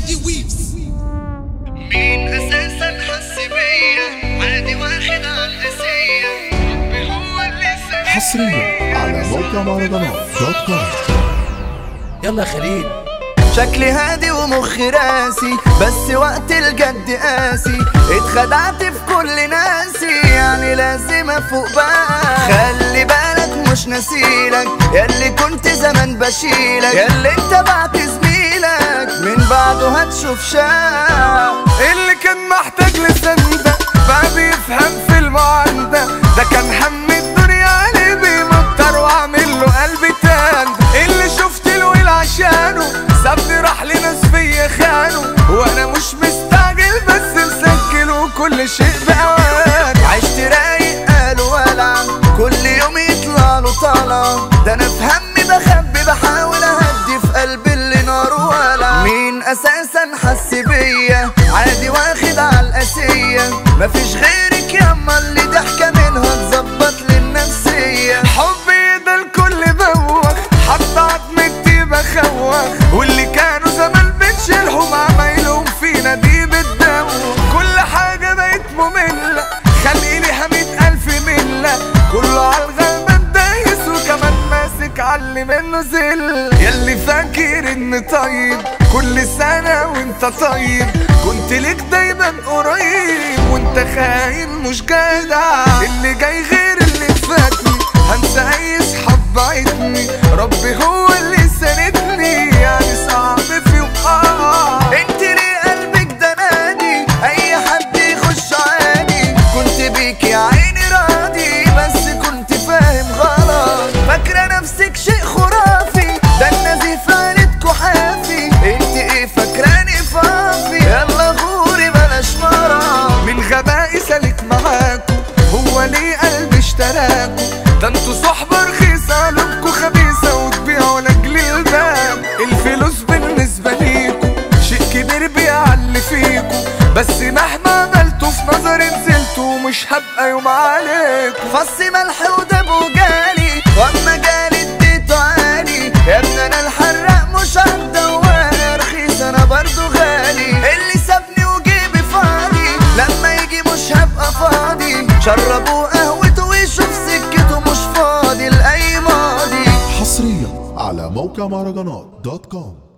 دي ويفز مين اساسا حس بيا عادي واخد على الاسيه ربي هو اللي سند حصريا على موقع مهرجانات دوت كوم يلا يا خليل شكلي هادي ومخي راسي بس وقت الجد قاسي اتخدعت في كل ناسي يعني لازم افوق بقى خلي بالك مش نسيلك ياللي كنت زمان بشيلك ياللي انت بعت زميلك من بعده هتشوف شاع اللي كان محتاج لسندة بقى بيفهم في المعاندة ده كان هم الدنيا عليه بيمطر واعمل له قلبي تان اللي شفت الويل عشانه سابني راح لناس فيا خانوا وانا مش مستعجل بس مسجل وكل شيء بأوان عشت رايق قالوا ولع كل يوم يطلع له طالع ده انا في همي بخبي بحاول اهدي في قلبي اللي نار ولع مين اساسا حس بيا عادي واخد على القاسية مفيش غيرك ياما اللي ضحكة منها تظبط لي النفسية حبي ده الكل بوخ حتى عظمتي بخوخ واللي كانوا زمان بتشيلهم عمايلهم فينا دي بتدوخ كل حاجة بقت مملة خلقي ليها مية ألف ملة كله عالغلبان دايس وكمان ماسك علي منه زل ياللي فاكر ان طيب كل سنة وانت طيب كنت ليك دايما قريب وانت خاين مش جدع اللي جاي غير اللي فاتني هنسى اي صحاب بعتني ربي هو اللي ساندني يعني صعب في وقع انت ليه قلبك ده نادي اي حد يخش عادي كنت بيك يا عيني راضي بس كنت فاهم غلط فاكرة نفسك شيء خرافي ده النزيف عينتكوا حافي انت ايه فاكراني فافي يلا غوري بلاش مرة من غبائي سالك معاكو هو ليه قلبي اشتراكو ده انتوا صحبة رخيصة قلوبكوا خبيثة وتبيعوا لاجل الباب الفلوس بالنسبة ليكو شيء كبير بيعلي فيكو بس مهما عملتوا في نظري نزلتوا ومش هبقى يوم عليكم فص ملح ودب وجالي واما جالي اديته عالي يا ابني انا الحراق مش هتدواني رخيص انا برضو غالي اللي سابني وجيبي فاضي لما يجي مش هبقى فاضي شربوا قهوته ويشوف سكته مش فاضي لاي ماضي حصريا على موقع مهرجانات دوت كوم